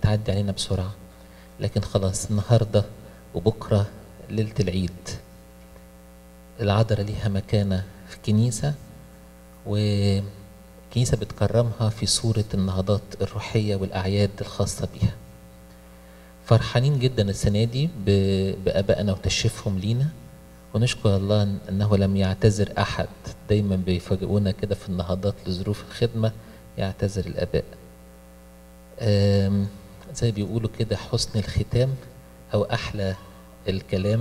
بتعدي علينا بسرعة لكن خلاص النهاردة وبكرة ليلة العيد العذراء ليها مكانة في الكنيسة والكنيسة بتكرمها في صورة النهضات الروحية والأعياد الخاصة بيها فرحانين جدا السنة دي ب- بآبائنا وتشريفهم لينا ونشكر الله إن- أنه لم يعتذر أحد دايما بيفاجئونا كده في النهضات لظروف الخدمة يعتذر الآباء آم، زي بيقولوا كده حسن الختام أو أحلى الكلام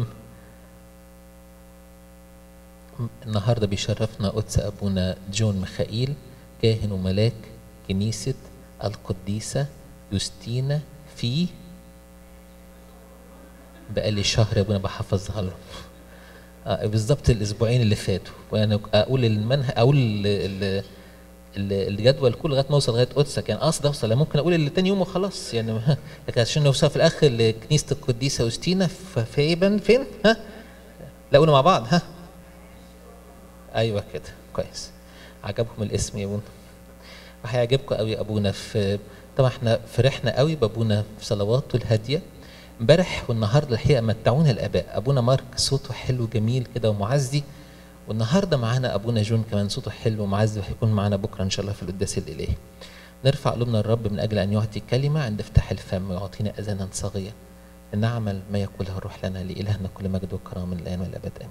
النهارده بيشرفنا قدس ابونا جون ميخائيل كاهن وملاك كنيسه القديسه يوستينا في بقالي شهر يا ابونا بحفظها له آه بالظبط الاسبوعين اللي فاتوا وانا اقول المنهج اقول ال- ال- ال- الجدول كله لغايه ما اوصل لغايه قدسك كان قصد اوصل أنا ممكن اقول اللي تاني يوم وخلاص يعني ما- لكن عشان نوصل في الاخر لكنيسه القديسه يوستينا ف- في فين فين ها لا قولوا مع بعض ها ايوه كده كويس عجبهم الاسم يا ابونا وهيعجبكم قوي يا ابونا في طبعا احنا فرحنا قوي بابونا في صلواته الهاديه امبارح والنهارده الحقيقه متعونا الاباء ابونا مارك صوته حلو جميل كده ومعزي والنهارده معانا ابونا جون كمان صوته حلو ومعزي وهيكون معانا بكره ان شاء الله في القداس الالهي نرفع قلوبنا للرب من اجل ان يعطي كلمه عند افتح الفم ويعطينا اذانا صاغيه ان نعمل ما يقوله الروح لنا لالهنا كل مجد وكرامه من الان والابد امين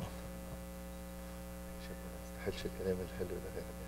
ما يستاهلش الكلام الحلو ده غير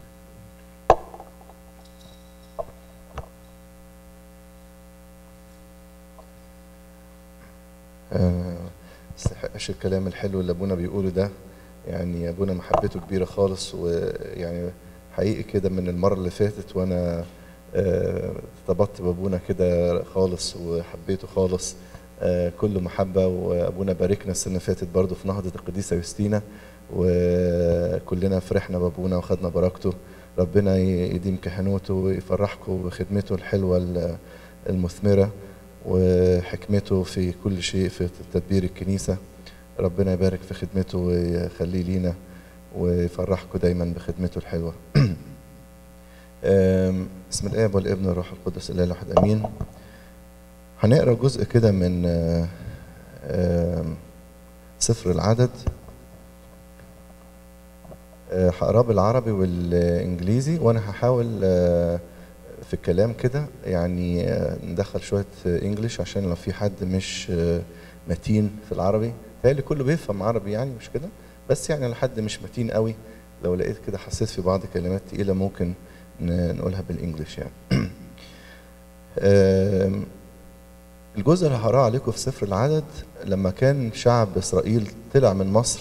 آه، يستحقش الكلام الحلو اللي ابونا بيقوله ده يعني ابونا محبته كبيره خالص ويعني حقيقي كده من المره اللي فاتت وانا آه، ارتبطت بابونا كده خالص وحبيته خالص آه، كله محبه وابونا باركنا السنه اللي فاتت برضه في نهضه القديسه يوستينا وكلنا فرحنا بابونا وخدنا بركته ربنا يديم كهنوته ويفرحكم بخدمته الحلوه ال- المثمره وحكمته في كل شيء في تدبير الكنيسه ربنا يبارك في خدمته ويخليه لينا ويفرحكم دايما بخدمته الحلوه آم، بسم الاب والابن والروح القدس الاله الواحد امين هنقرا جزء كده من آه، آم، سفر العدد آه، هقراه بالعربي والانجليزي وانا هحاول آه، في الكلام كده يعني آه، ندخل شويه انجليش عشان لو في حد مش آه، متين في العربي تهيألي كله بيفهم عربي يعني مش كده بس يعني لحد مش متين قوي لو لقيت كده حسيت في بعض كلمات تقيله ممكن ن- نقولها بالانجليش يعني آم، الجزء اللي هقراه عليكم في سفر العدد لما كان شعب اسرائيل طلع من مصر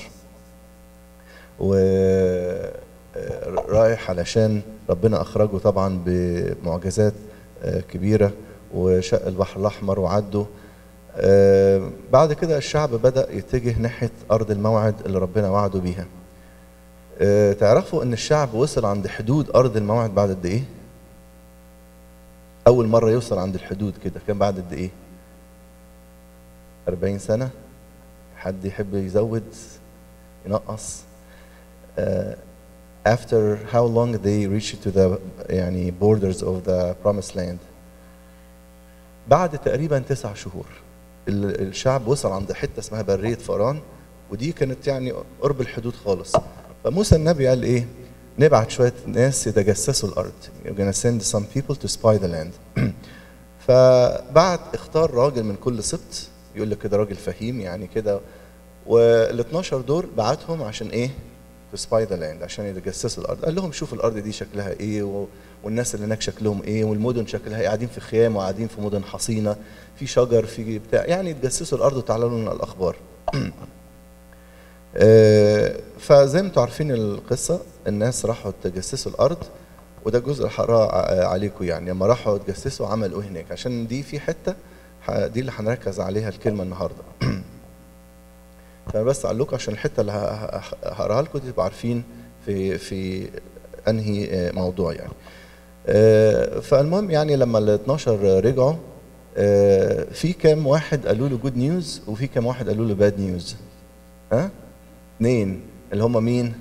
ورايح علشان ربنا اخرجه طبعا بمعجزات آه، كبيره وشق البحر الاحمر وعدوا آه، بعد كده الشعب بدا يتجه ناحيه ارض الموعد اللي ربنا وعده بيها آه، تعرفوا ان الشعب وصل عند حدود ارض الموعد بعد قد ايه اول مره يوصل عند الحدود كده كان بعد قد ايه 40 سنه حد يحب يزود ينقص uh, after how long they reached to the يعني borders of the promised land بعد تقريبا تسع شهور ال- الشعب وصل عند حته اسمها بريه فاران ودي كانت يعني قرب الحدود خالص فموسى النبي قال ايه نبعت شويه ناس يتجسسوا الارض You're gonna send some people to spy the land فبعت اختار راجل من كل سبط يقول لك كده راجل فهيم يعني كده وال 12 دول بعتهم عشان ايه؟ تو سباي ذا لاند عشان يتجسسوا الارض قال لهم شوفوا الارض دي شكلها ايه و... والناس اللي هناك شكلهم ايه والمدن شكلها ايه قاعدين في خيام وقاعدين في مدن حصينه في شجر في بتاع يعني يتجسسوا الارض وتعالوا لنا الاخبار آه، فزي ما انتم عارفين القصه الناس راحوا تجسسوا الارض وده جزء اللي هقراه ع- عليكم يعني لما راحوا تجسسوا عملوا ايه هناك عشان دي في حته ح- دي اللي هنركز عليها الكلمه النهارده فانا بس اقول لكم عشان الحته اللي ه- ه- هقراها لكم دي تبقوا عارفين في في انهي آه، موضوع يعني آه، فالمهم يعني لما ال 12 رجعوا آه، في كام واحد قالوا له جود نيوز وفي كام واحد قالوا له باد نيوز ها اثنين اللي هم مين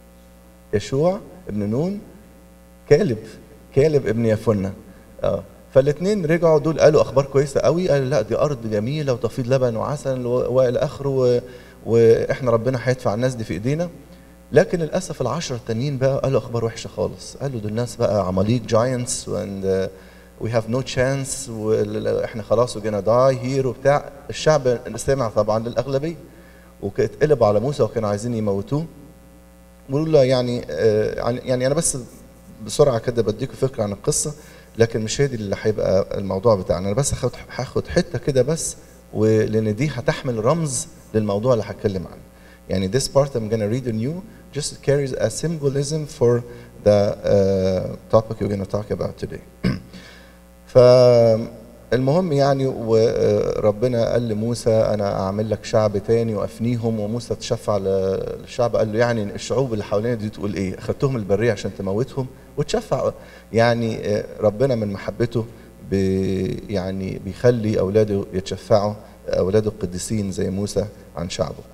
يشوع ابن نون كالب كالب ابن يفنة اه فالاثنين رجعوا دول قالوا اخبار كويسه قوي قالوا لا دي ارض جميله وتفيض لبن وعسل و- والى اخره و- واحنا ربنا هيدفع الناس دي في ايدينا لكن للاسف العشرة التانيين بقى قالوا اخبار وحشه خالص قالوا دول الناس بقى عماليق جاينتس and وي هاف نو تشانس واحنا خلاص وجينا داي هير وبتاع الشعب سمع طبعا للاغلبيه واتقلبوا على موسى وكانوا عايزين يموتوه بيقولوا له يعني آه، يعني يعني انا بس بسرعه كده بديكم فكره عن القصه لكن مش هي دي اللي هيبقى الموضوع بتاعنا انا بس هاخد هاخد حته كده بس ولان دي هتحمل رمز للموضوع اللي هتكلم عنه يعني this part I'm gonna read on you just carries a symbolism for the uh, topic we're gonna talk about today فالمهم يعني وربنا قال لموسى انا اعمل لك شعب تاني وافنيهم وموسى تشفع للشعب قال له يعني الشعوب اللي حوالينا دي تقول ايه اخدتهم البريه عشان تموتهم وتشفع يعني ربنا من محبته بي يعني بيخلي اولاده يتشفعوا اولاده القديسين زي موسى عن شعبه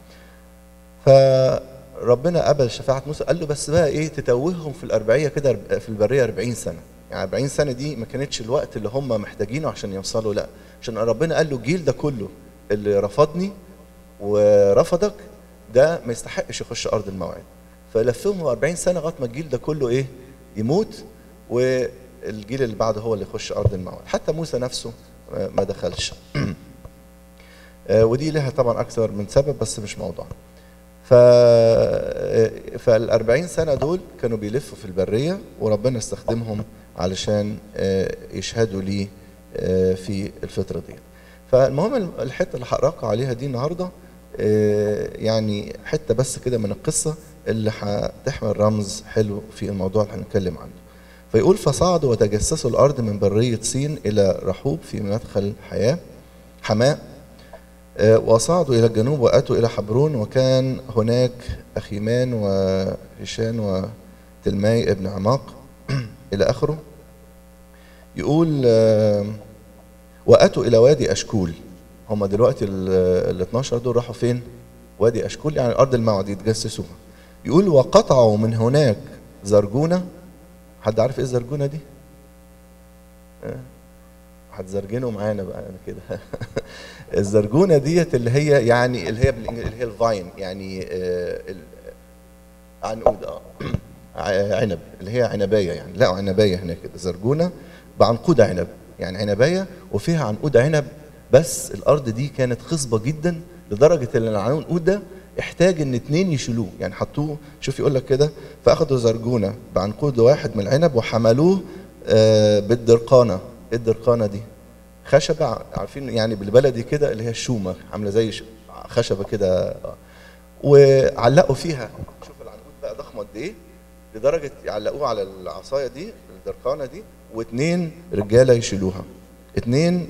فربنا قبل شفاعة موسى قال له بس بقى ايه تتوههم في الأربعية كده في البرية 40 سنة يعني 40 سنة دي ما كانتش الوقت اللي هم محتاجينه عشان يوصلوا لا عشان ربنا قال له الجيل ده كله اللي رفضني ورفضك ده ما يستحقش يخش أرض الموعد فلفهم 40 سنة لغاية ما الجيل ده كله ايه يموت والجيل اللي بعده هو اللي يخش أرض الموعد حتى موسى نفسه ما دخلش ودي لها طبعا أكثر من سبب بس مش موضوع ف فال 40 سنه دول كانوا بيلفوا في البريه وربنا استخدمهم علشان يشهدوا ليه في الفتره دي فالمهم الحته اللي هقراكم عليها دي النهارده يعني حته بس كده من القصه اللي هتحمل رمز حلو في الموضوع اللي هنتكلم عنه فيقول فصعدوا وتجسسوا الارض من بريه سين الى رحوب في مدخل حياه حماء وصعدوا إلى الجنوب وأتوا إلى حبرون وكان هناك أخيمان وهشان وتلماي ابن عماق إلى آخره يقول وأتوا إلى وادي أشكول هم دلوقتي ال 12 دول راحوا فين؟ وادي أشكول يعني أرض الموعد يتجسسوها يقول وقطعوا من هناك زرجونة حد عارف إيه الزرجونة دي؟ هتزرجنوا معانا بقى انا كده الزرجونه ديت اللي هي يعني اللي هي اللي هي الفاين يعني آه عنقود اه عنب اللي هي عنبايه يعني لا عنبايه هناك كده زرجونه بعنقود عنب يعني عنبايه وفيها عنقود عنب بس الارض دي كانت خصبه جدا لدرجه ان العنقود ده احتاج ان اتنين يشيلوه يعني حطوه شوف يقول لك كده فاخدوا زرجونه بعنقود واحد من العنب وحملوه آه بالدرقانه ايه الدرقانه دي خشبه عارفين يعني بالبلدي كده اللي هي الشومه عامله زي خشبه كده وعلقوا فيها شوف العنقود بقى ضخمه قد ايه لدرجه يعلقوه على العصايه دي الدرقانه دي واثنين رجاله يشيلوها اثنين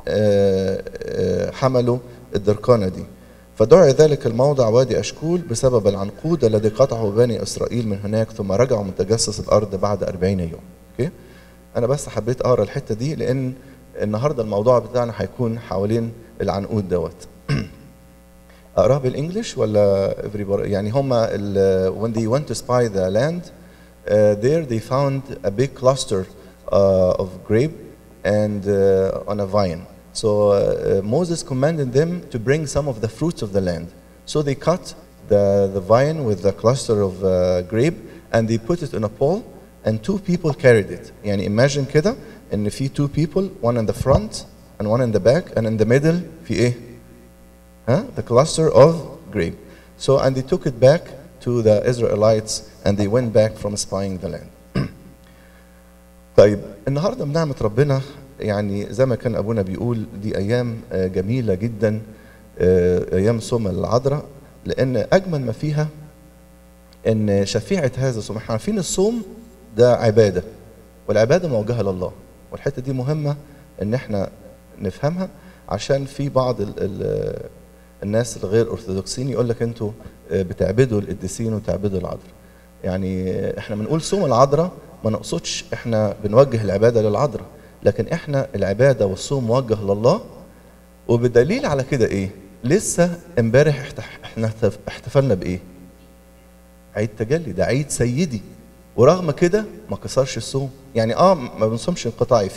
حملوا الدرقانه دي فدعي ذلك الموضع وادي أشكول بسبب العنقود الذي قطعه بني إسرائيل من هناك ثم رجعوا من تجسس الأرض بعد أربعين يوم أوكي؟ أنا بس حبيت أقرأ الحتة دي لأن النهاردة الموضوع بتاعنا هيكون حوالين العنقود دوت أقرأها بالإنجلش ولا everybody يعني هما when they went to spy the land uh, there they found a big cluster uh, of grape and uh, on a vine So uh, Moses commanded them to bring some of the fruits of the land. So they cut the, the vine with the cluster of uh, grape and they put it in a pole and two people carried it. يعني imagine كده ان في two people one in the front and one in the back and in the middle في ايه؟ huh? The cluster of grape. So and they took it back to the Israelites and they went back from spying the land. طيب النهارده بنعمة ربنا يعني زي ما كان ابونا بيقول دي ايام جميله جدا ايام صوم العذراء لان اجمل ما فيها ان شفيعه هذا الصوم احنا عارفين الصوم ده عباده والعباده موجهه لله والحته دي مهمه ان احنا نفهمها عشان في بعض ال ال الناس الغير ارثوذكسيين يقول لك انتوا بتعبدوا القديسين وتعبدوا العذراء يعني احنا بنقول صوم العذراء ما نقصدش احنا بنوجه العباده للعذراء لكن احنا العباده والصوم موجه لله وبدليل على كده ايه؟ لسه امبارح احنا احتفلنا بايه؟ عيد تجلي ده عيد سيدي ورغم كده ما كسرش الصوم يعني اه ما بنصومش انقطاعي فيه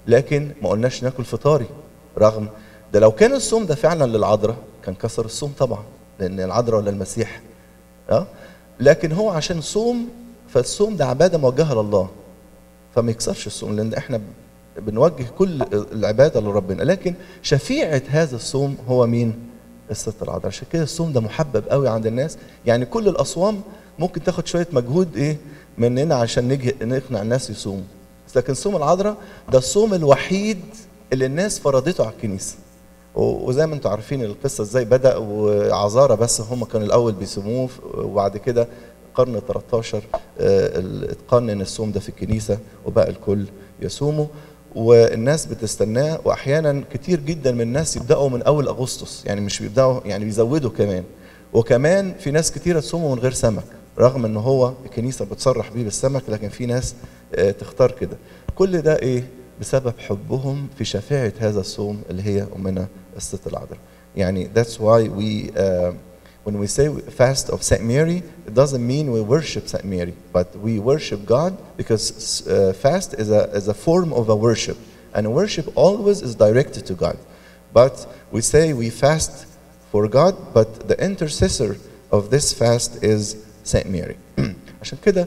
لكن ما قلناش ناكل فطاري رغم ده لو كان الصوم ده فعلا للعذراء كان كسر الصوم طبعا لان العذراء ولا المسيح اه لكن هو عشان صوم فالصوم ده عباده موجهه لله فما يكسرش الصوم لان احنا بنوجه كل العباده لربنا لكن شفيعه هذا الصوم هو مين الست العذراء عشان كده الصوم ده محبب قوي عند الناس يعني كل الاصوام ممكن تاخد شويه مجهود ايه مننا عشان نجي نقنع الناس يصوموا لكن صوم العذراء ده الصوم الوحيد اللي الناس فرضته على الكنيسه و- وزي ما انتم عارفين القصه ازاي بدا وعذارى بس هم كانوا الاول بيصوموه وبعد كده القرن 13 آه، ال- اتقنن الصوم ده في الكنيسه وبقى الكل يصوموا والناس بتستناه واحيانا كتير جدا من الناس يبداوا من اول اغسطس يعني مش بيبداوا يعني بيزودوا كمان وكمان في ناس كتيره تصوموا من غير سمك رغم ان هو الكنيسه بتصرح بيه بالسمك لكن في ناس آه، تختار كده كل ده ايه بسبب حبهم في شفاعه هذا الصوم اللي هي امنا الست العذراء يعني that's why we uh, when we say fast of Saint Mary it doesn't mean we worship Saint Mary but we worship God because uh, fast is a is a form of a worship and worship always is directed to God but we say we fast for God but the intercessor of this fast is Saint Mary عشان كده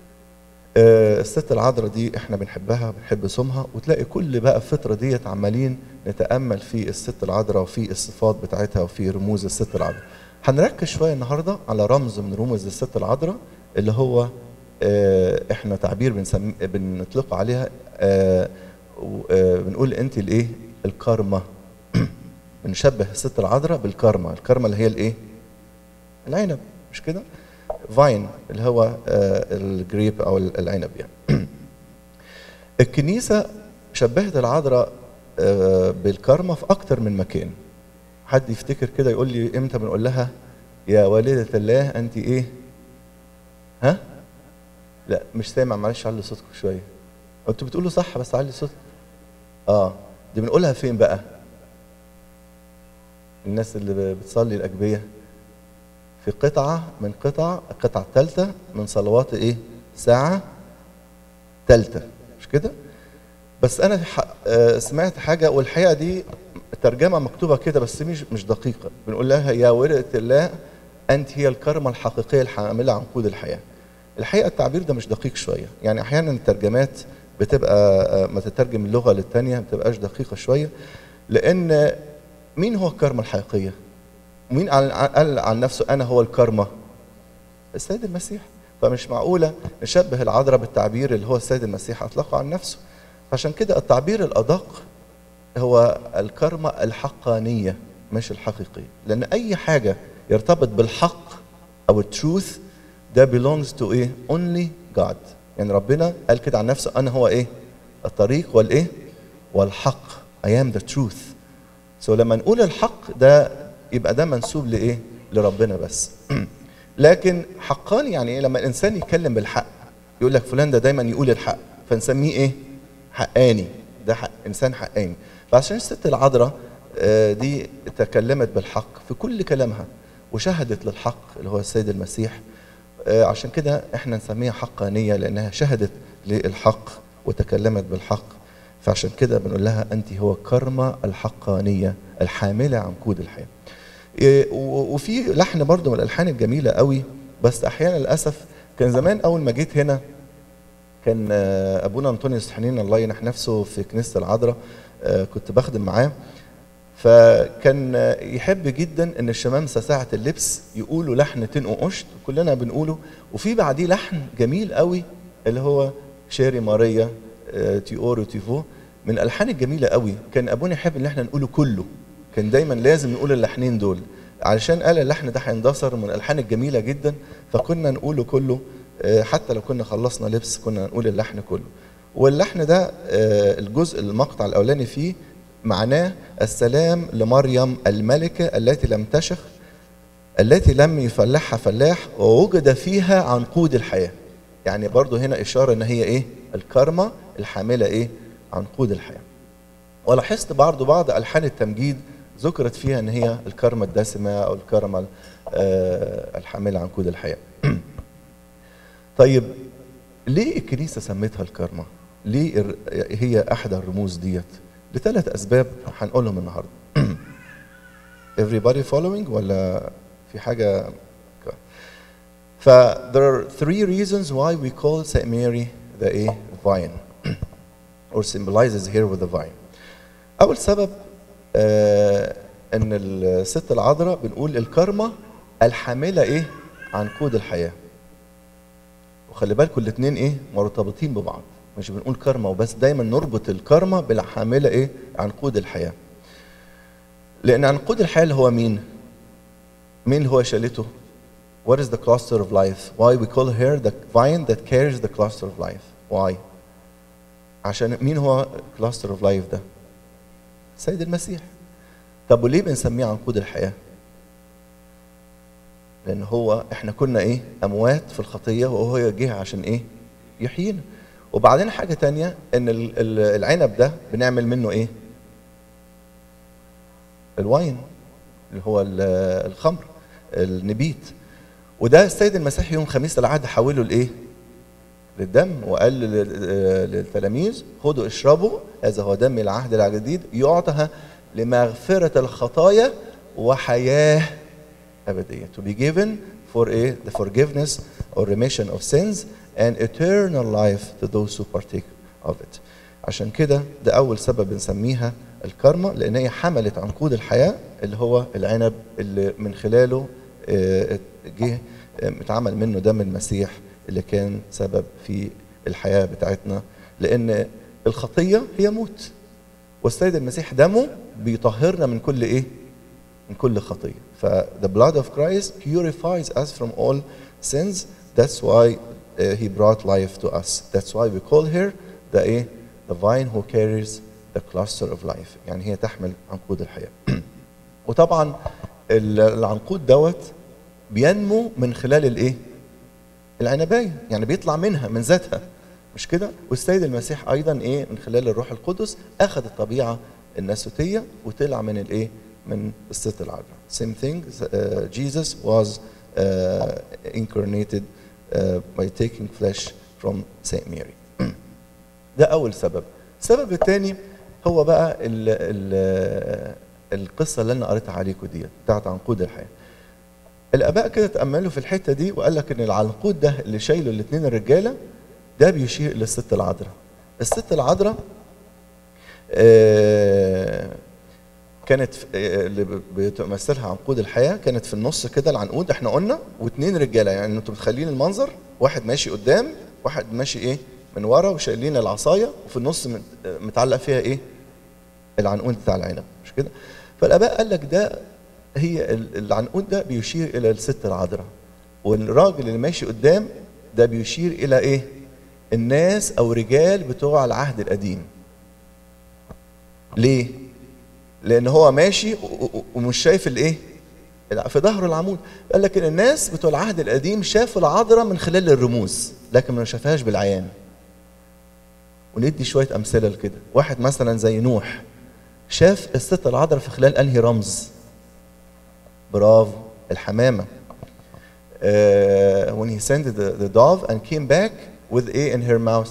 آه، الست العذراء دي احنا بنحبها بنحب صومها وتلاقي كل بقى الفتره ديت عمالين نتامل في الست العذراء وفي الصفات بتاعتها وفي رموز الست العذراء هنركز شويه النهارده على رمز من رموز الست العذراء اللي هو آه، احنا تعبير بنسمي بنطلقه عليها آه، و- آه، بنقول انت الايه الكارما بنشبه الست العذراء بالكارما الكارما اللي هي الايه العنب مش كده فاين اللي هو آه، الجريب او العنب يعني الكنيسه شبهت العذراء آه، بالكرمه في اكتر من مكان حد يفتكر كده يقول لي امتى بنقول لها يا والده الله انت ايه ها لا مش سامع معلش علي صوتكم شويه انتوا بتقولوا صح بس علي صوتك اه دي بنقولها فين بقى الناس اللي بتصلي الاجبيه في قطعة من قطع القطعة الثالثة من صلوات ايه؟ ساعة ثالثة مش كده؟ بس أنا ح- آه، سمعت حاجة والحقيقة دي ترجمة مكتوبة كده بس مش مش دقيقة بنقول لها يا ورقة الله أنت هي الكرمة الحقيقية الحاملة عن قود الحياة الحقيقة التعبير ده مش دقيق شوية يعني أحيانا الترجمات بتبقى آه، ما تترجم اللغة للتانية ما بتبقاش دقيقة شوية لأن مين هو الكرمة الحقيقية؟ مين قال قال عن نفسه انا هو الكرمه السيد المسيح فمش معقوله نشبه العذراء بالتعبير اللي هو السيد المسيح اطلقه عن نفسه عشان كده التعبير الادق هو الكرمه الحقانيه مش الحقيقيه لان اي حاجه يرتبط بالحق او التروث ده belongs to ايه only God يعني ربنا قال كده عن نفسه انا هو ايه الطريق والايه والحق I am the truth سو لما نقول الحق ده يبقى ده منسوب لايه؟ لربنا بس. لكن حقاني يعني ايه؟ لما الانسان يتكلم بالحق يقول لك فلان ده دايما يقول الحق فنسميه ايه؟ حقاني ده حق انسان حقاني. فعشان الست العذراء آه، دي تكلمت بالحق في كل كلامها وشهدت للحق اللي هو السيد المسيح آه، عشان كده احنا نسميها حقانيه لانها شهدت للحق وتكلمت بالحق فعشان كده بنقول لها انت هو كرمة الحقانيه الحامله عن كود الحياه. إيه، و- وفي لحن برضو من الالحان الجميله قوي بس احيانا للاسف كان زمان اول ما جيت هنا كان آه، ابونا انطونيوس حنين الله ينح نفسه في كنيسه العذراء آه، كنت بخدم معاه فكان آه، يحب جدا ان الشمامسه ساعه اللبس يقولوا لحن تنقو قشط كلنا بنقوله وفي بعديه لحن جميل قوي اللي هو شيري ماريا آه، تيورو تيفو من الالحان الجميله قوي كان ابونا يحب ان احنا نقوله كله كان دايما لازم نقول اللحنين دول علشان قال اللحن ده هيندثر من الالحان الجميله جدا فكنا نقوله كله آه، حتى لو كنا خلصنا لبس كنا نقول اللحن كله واللحن ده آه، الجزء المقطع الاولاني فيه معناه السلام لمريم الملكه التي لم تشخ التي لم يفلحها فلاح ووجد فيها عنقود الحياه يعني برضو هنا اشاره ان هي ايه الكرمه الحامله ايه عنقود الحياه ولاحظت برضو بعض الحان التمجيد ذكرت فيها ان هي الكرمه الدسمه او الكرمه آه، الحامله عنقود الحياه طيب ليه الكنيسه سميتها الكرمه ليه الر- هي احدى الرموز ديت لثلاث اسباب هنقولهم النهارده everybody following ولا في حاجه ف there are three reasons why we call Saint Mary the a vine or symbolizes here with the vine اول سبب آه ان الست العذراء بنقول الكرمه الحامله ايه عنقود الحياه وخلي بالكم الاثنين ايه مرتبطين ببعض مش بنقول كرمه وبس دايما نربط الكرمه بالحامله ايه عنقود الحياه لان عنقود الحياه اللي هو مين مين اللي هو شالته What is the cluster of life? Why we call her the vine that carries the cluster of life? Why? عشان مين هو cluster of life ده؟ السيد المسيح. طب وليه بنسميه عنقود الحياة؟ لأن هو احنا كنا ايه؟ أموات في الخطية وهو جه عشان ايه؟ يحيينا. وبعدين حاجة تانية إن ال- ال- العنب ده بنعمل منه ايه؟ الواين اللي هو ال- الخمر النبيت وده السيد المسيح يوم خميس العهد حوله لايه؟ للدم وقال لل- للتلاميذ خدوا اشربوا هذا هو دم العهد الجديد يعطى لمغفرة الخطايا وحياة أبدية to be given for a, the forgiveness or remission of sins and eternal life to those who partake of it عشان كده ده أول سبب بنسميها الكرمة لأن هي حملت عنقود الحياة اللي هو العنب اللي من خلاله آه، جه آه، اتعمل منه دم المسيح اللي كان سبب في الحياة بتاعتنا لأن الخطية هي موت والسيد المسيح دمه بيطهرنا من كل إيه؟ من كل خطية ف the blood of Christ purifies us from all sins that's why uh, he brought life to us that's why we call her the إيه؟ the vine who carries the cluster of life يعني هي تحمل عنقود الحياة وطبعا ال- العنقود دوت بينمو من خلال الايه العنبايه يعني بيطلع منها من ذاتها مش كده والسيد المسيح ايضا ايه من خلال الروح القدس اخذ الطبيعه الناسوتيه وطلع من الايه من الست العذراء same thing uh, Jesus was uh, incarnated uh, by taking flesh from Saint Mary ده اول سبب السبب الثاني هو بقى ال ال القصه اللي انا قريتها عليكم ديت بتاعت عنقود الحياه الاباء كده تاملوا في الحته دي وقال لك ان العنقود ده اللي شايله الاثنين الرجاله ده بيشير للست العذراء الست العذراء آه، كانت في- آه، اللي ب- بتمثلها عنقود الحياه كانت في النص كده العنقود احنا قلنا واثنين رجاله يعني انتوا متخيلين المنظر واحد ماشي قدام واحد ماشي ايه من ورا وشايلين العصايه وفي النص مت- آه، متعلق فيها ايه العنقود بتاع العنب مش كده فالاباء قال لك ده هي ال- العنقود ده بيشير الى الست العذراء والراجل اللي ماشي قدام ده بيشير الى ايه الناس او رجال بتوع العهد القديم ليه لان هو ماشي و- و- ومش شايف الايه في ظهر العمود قال لك ان الناس بتوع العهد القديم شافوا العذراء من خلال الرموز لكن ما شافهاش بالعيان وندي شويه امثله لكده واحد مثلا زي نوح شاف الست العذراء في خلال انهي رمز برافو الحمامه uh, when he sent the, the dove and came back with a in her mouth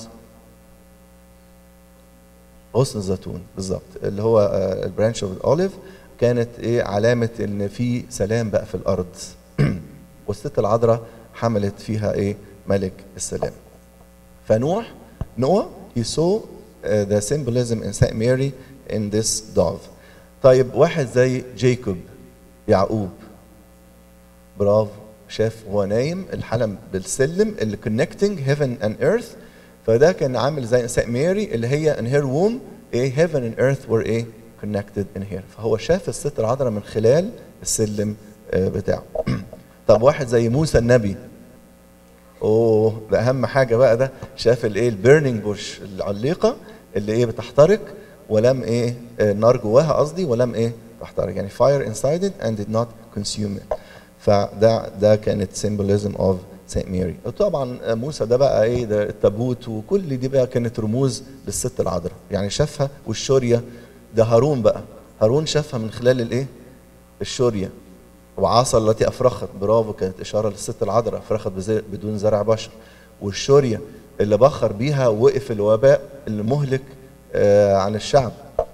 غصن الزيتون بالظبط اللي هو البرانش اوف الاوليف كانت ايه علامه ان في سلام بقى في الارض والست العذراء حملت فيها ايه ملك السلام فنوح نوح he saw uh, the symbolism in Saint Mary in this dove طيب واحد زي جيكوب يعقوب برافو شاف هو نايم الحلم بالسلم اللي connecting heaven and earth فده كان عامل زي ساint ماري اللي هي in her womb ايه heaven and earth were ايه connected in here فهو شاف الست العذراء من خلال السلم آه، بتاعه طب واحد زي موسى النبي اوه ده اهم حاجه بقى ده شاف الايه البيرنينج بوش العليقه اللي ايه بتحترق ولم ايه آه، النار جواها قصدي ولم ايه تحترق يعني fire inside it and did not consume it فده ده كانت symbolism of Saint Mary وطبعا موسى ده بقى ايه ده التابوت وكل دي بقى كانت رموز للست العذراء يعني شافها والشوريه ده هارون بقى هارون شافها من خلال الايه الشوريه وعصا التي افرخت برافو كانت اشاره للست العذراء افرخت بزي- بدون زرع بشر والشوريه اللي بخر بيها وقف الوباء المهلك آه، عن الشعب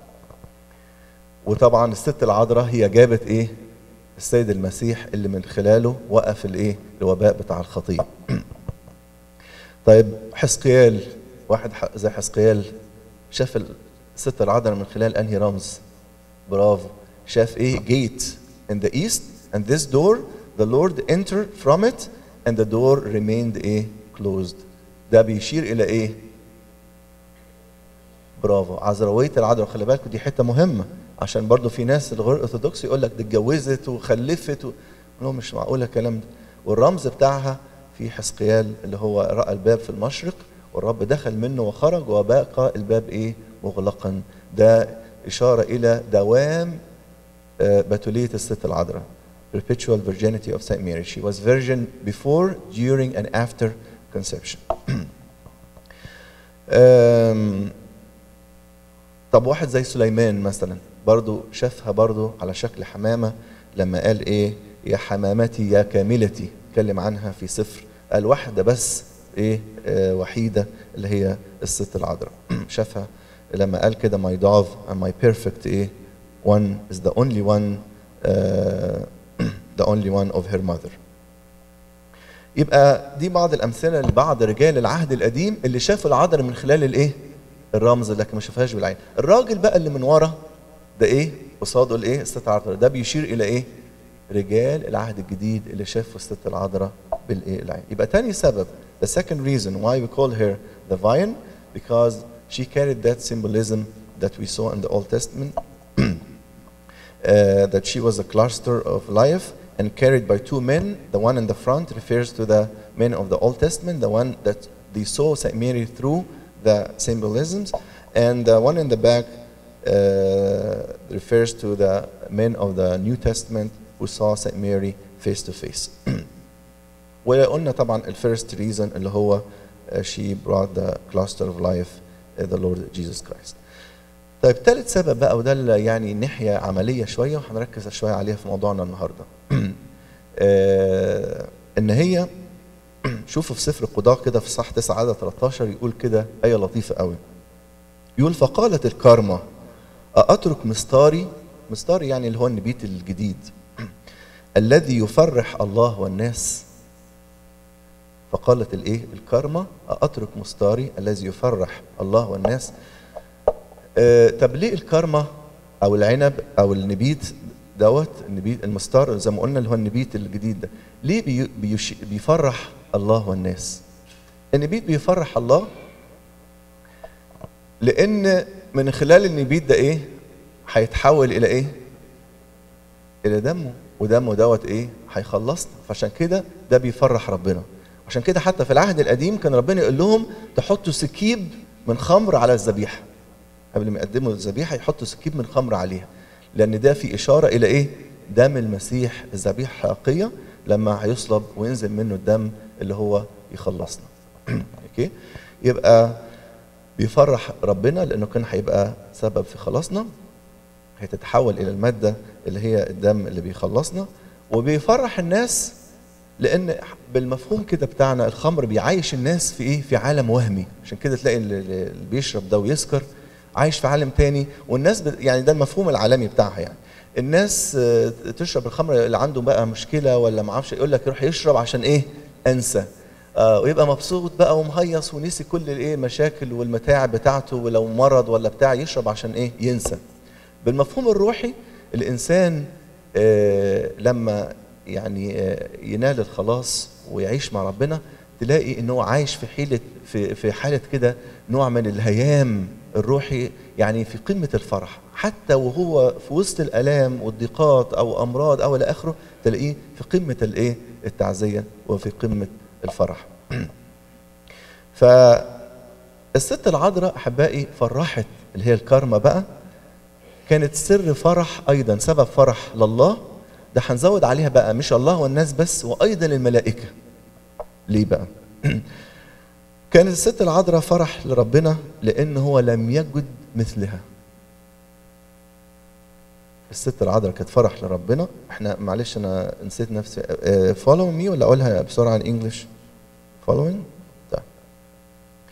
وطبعا الست العذراء هي جابت ايه السيد المسيح اللي من خلاله وقف الايه الوباء بتاع الخطيه طيب حسقيال واحد ح- زي حسقيال شاف الست العذراء من خلال انهي رمز برافو شاف ايه gate in the east and this door the Lord entered from it and the door remained ايه closed ده بيشير الى ايه برافو عذراوية العذراء خلي بالكوا دي حتة مهمة عشان برضو في ناس الغير ارثوذكس يقول لك دي اتجوزت وخلفت و... لا مش معقول الكلام ده والرمز بتاعها في حسقيال اللي هو رأى الباب في المشرق والرب دخل منه وخرج وبقى الباب ايه مغلقا ده إشارة إلى دوام آه، بتولية الست العذراء perpetual virginity of Saint Mary she was virgin before during and after conception آم، طب واحد زي سليمان مثلا برضو شافها برضو على شكل حمامة لما قال ايه يا حمامتي يا كاملتي اتكلم عنها في سفر قال واحدة بس ايه آه وحيدة اللي هي الست العذراء شافها لما قال كده my dove and my perfect ايه one is the only one uh, the only one of her mother يبقى دي بعض الامثله لبعض رجال العهد القديم اللي شافوا العذراء من خلال الايه الرمز لكن ما شافهاش بالعين الراجل بقى اللي من ورا ده ايه قصاده الايه الست العذراء ده بيشير الى ايه رجال العهد الجديد اللي شافوا الست العذراء بالايه العين يبقى تاني سبب the second reason why we call her the vine because she carried that symbolism that we saw in the Old Testament uh, that she was a cluster of life and carried by two men. The one in the front refers to the men of the Old Testament, the one that they saw Saint Mary through the symbolisms, and the one in the back uh, refers to the men of the New Testament who saw Saint Mary face to face. وقلنا طبعا الفيرست ريزون اللي هو uh, she brought the cluster of life uh, the Lord Jesus Christ. طيب ثالث سبب بقى وده اللي يعني ناحيه عمليه شويه وهنركز شويه عليها في موضوعنا النهارده. آه، ان هي شوفوا في سفر القضاء كده في صح 9 عدد 13 يقول كده ايه لطيفه قوي. يقول فقالت الكارما أأترك مستاري مستاري يعني اللي هو النبيت الجديد الذي يفرح الله والناس فقالت الايه الكارما أأترك مستاري الذي يفرح الله والناس آه، طب ليه الكارما او العنب او النبيت دوت النبيت المستار زي ما قلنا اللي هو النبيت الجديد ده ليه بي بيش بيفرح الله والناس النبيت بيفرح الله لان من خلال النبيت ده ايه هيتحول الى ايه الى دمه ودمه دوت ايه هيخلصنا فعشان كده ده بيفرح ربنا عشان كده حتى في العهد القديم كان ربنا يقول لهم تحطوا سكيب من خمر على الذبيحه قبل ما يقدموا الذبيحه يحطوا سكيب من خمر عليها لان ده في اشاره الى ايه دم المسيح الذبيحه حقيقيه لما هيصلب وينزل منه الدم اللي هو يخلصنا اوكي يبقى بيفرح ربنا لانه كان هيبقى سبب في خلاصنا هتتحول الى الماده اللي هي الدم اللي بيخلصنا وبيفرح الناس لان بالمفهوم كده بتاعنا الخمر بيعيش الناس في ايه في عالم وهمي عشان كده تلاقي اللي اللي بيشرب ده ويسكر عايش في عالم تاني والناس ب... يعني ده المفهوم العالمي بتاعها يعني الناس آه، تشرب الخمر اللي عنده بقى مشكله ولا ما اعرفش يقول لك يروح يشرب عشان ايه انسى آه ويبقى مبسوط بقى ومهيص ونسي كل الايه المشاكل والمتاعب بتاعته ولو مرض ولا بتاع يشرب عشان ايه ينسى بالمفهوم الروحي الانسان آه لما يعني آه ينال الخلاص ويعيش مع ربنا تلاقي ان هو عايش في حيله في في حاله كده نوع من الهيام الروحي يعني في قمه الفرح حتى وهو في وسط الالام والضيقات او امراض او الى اخره تلاقيه في قمه الايه التعزيه وفي قمه الفرح فالست العذراء احبائي فرحت اللي هي الكارما بقى كانت سر فرح ايضا سبب فرح لله ده هنزود عليها بقى مش الله والناس بس وايضا الملائكه ليه بقى كانت الست العذراء فرح لربنا لان هو لم يجد مثلها الست العذراء كانت فرح لربنا احنا معلش انا نسيت نفسي فولو مي ولا اقولها بسرعه ان انجلش فولوينج طيب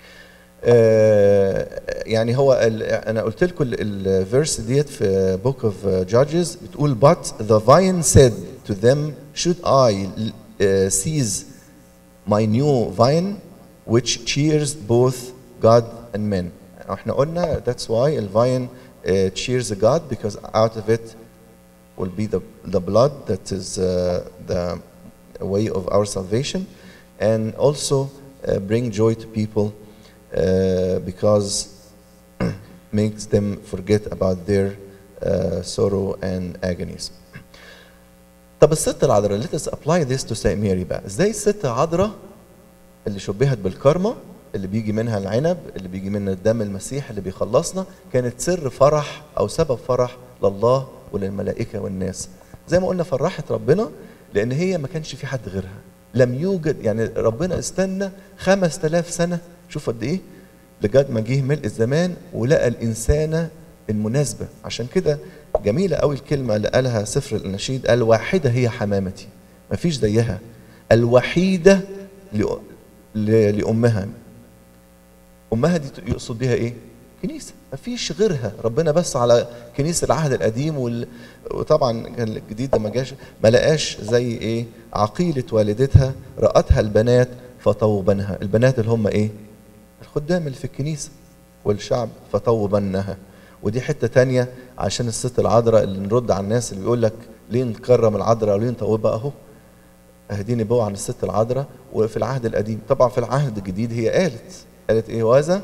آه، يعني هو ال- انا قلت لكم الفيرس ديت في book of judges بتقول but the vine said to them should I uh, seize my new vine which cheers both God and men احنا قلنا that's why الفاين uh, cheers God because out of it will be the, the blood that is uh, the way of our salvation and also uh, bring joy to people uh, because makes them forget about their uh, sorrow and agonies. طب الست العذراء let us apply this to Saint Mary بقى ازاي الست العذراء اللي شبهت بالكرمة اللي بيجي منها العنب اللي بيجي منها الدم المسيح اللي بيخلصنا كانت سر فرح او سبب فرح لله وللملائكه والناس زي ما قلنا فرحت ربنا لان هي ما كانش في حد غيرها لم يوجد يعني ربنا استنى 5000 سنه شوف قد ايه لغايه ما جه ملء الزمان ولقى الانسانه المناسبه عشان كده جميله قوي الكلمه اللي قالها سفر الاناشيد قال واحده هي حمامتي ما فيش زيها الوحيده لأ- ل- لامها امها دي يقصد بيها ايه كنيسه ما فيش غيرها ربنا بس على كنيسه العهد القديم وال... وطبعا كان الجديد ده ما جاش ما لقاش زي ايه عقيله والدتها راتها البنات فطوبنها البنات اللي هم ايه الخدام اللي في الكنيسه والشعب فطوبنها ودي حته تانية عشان الست العذراء اللي نرد على الناس اللي بيقول لك ليه نكرم العذراء وليه نطوبها اهو دي نبوة عن الست العذراء وفي العهد القديم طبعا في العهد الجديد هي قالت قالت ايه وهذا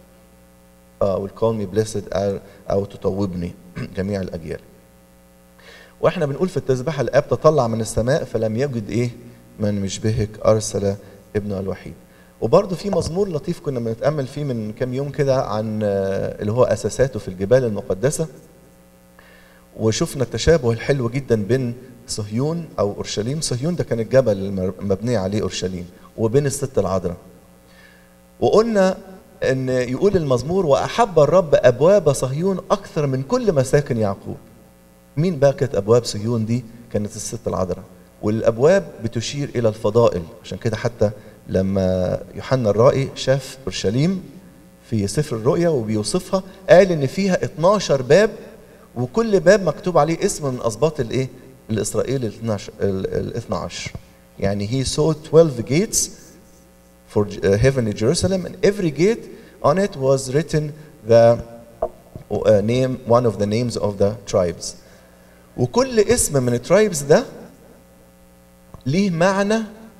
اه will call me blessed او, أو تطوبني جميع الاجيال واحنا بنقول في التسبيحه الاب تطلع من السماء فلم يجد ايه من يشبهك ارسل ابنه الوحيد وبرضه في مزمور لطيف كنا بنتامل فيه من كام يوم كده عن آه، اللي هو اساساته في الجبال المقدسه وشفنا التشابه الحلو جدا بين صهيون او اورشليم صهيون ده كان الجبل المبني عليه اورشليم وبين الست العذراء وقلنا ان يقول المزمور واحب الرب ابواب صهيون اكثر من كل مساكن يعقوب مين بقى كانت ابواب صهيون دي كانت الست العذراء والابواب بتشير الى الفضائل عشان كده حتى لما يوحنا الرائي شاف اورشليم في سفر الرؤيا وبيوصفها قال ان فيها 12 باب وكل باب مكتوب عليه اسم من اسباط الايه الاسرائيلي ال 12 ال 12 يعني he saw 12 gates for uh, heavenly Jerusalem and every gate on it was written the uh, name one of the names of the tribes وكل اسم من الترايبز ده ليه معنى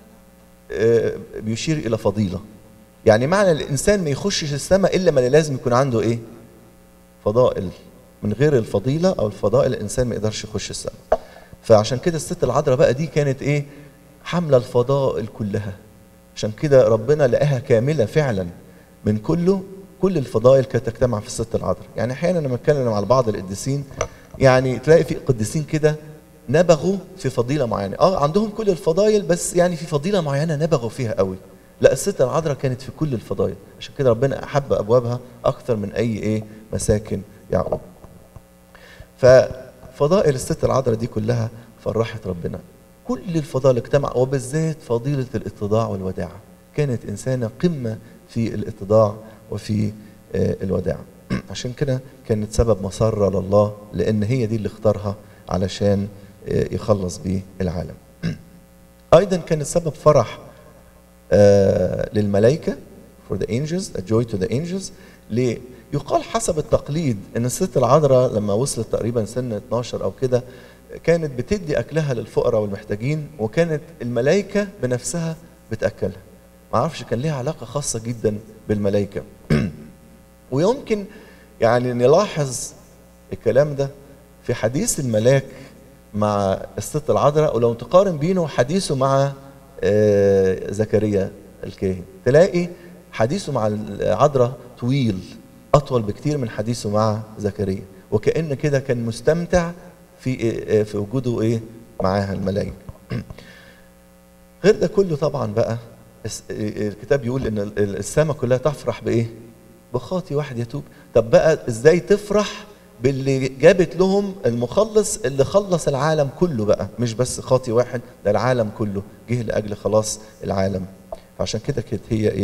آه، بيشير الى فضيله يعني معنى الانسان ما يخشش السماء الا ما لازم يكون عنده ايه فضائل من غير الفضيله او الفضائل الانسان ما يقدرش يخش السماء فعشان كده الست العذراء بقى دي كانت ايه حامله الفضائل كلها عشان كده ربنا لقاها كامله فعلا من كله كل الفضائل كانت تجتمع في الست العذراء يعني احيانا لما اتكلم مع بعض القديسين يعني تلاقي في قديسين كده نبغوا في فضيله معينه اه عندهم كل الفضائل بس يعني في فضيله معينه نبغوا فيها قوي لا الست العذراء كانت في كل الفضائل عشان كده ربنا احب ابوابها اكثر من اي ايه مساكن يعقوب ففضائل الست العذراء دي كلها فرحت ربنا كل الفضائل اجتمع وبالذات فضيلة الاتضاع والوداع كانت إنسانة قمة في الاتضاع وفي آه، الوداع عشان كده كانت سبب مسرة لله لأن هي دي اللي اختارها علشان آه، يخلص بيه العالم أيضا كانت سبب فرح آه، للملائكة for the angels a joy to the angels ليه؟ يقال حسب التقليد ان الست العذراء لما وصلت تقريبا سن 12 او كده كانت بتدي اكلها للفقراء والمحتاجين وكانت الملائكه بنفسها بتاكلها ما اعرفش كان ليها علاقه خاصه جدا بالملائكه ويمكن يعني نلاحظ الكلام ده في حديث الملاك مع الست العذراء ولو تقارن بينه حديثه مع آه، زكريا الكاهن تلاقي حديثه مع العذراء طويل اطول بكتير من حديثه مع زكريا وكأن كده كان مستمتع في آه، في وجوده ايه معاها الملائكه غير ده كله طبعا بقى الس- الكتاب يقول ان ال- السماء كلها تفرح بايه بخاطي واحد يتوب طب بقى ازاي تفرح باللي جابت لهم المخلص اللي خلص العالم كله بقى مش بس خاطي واحد ده العالم كله جه لاجل خلاص العالم فعشان كده كانت هي ايه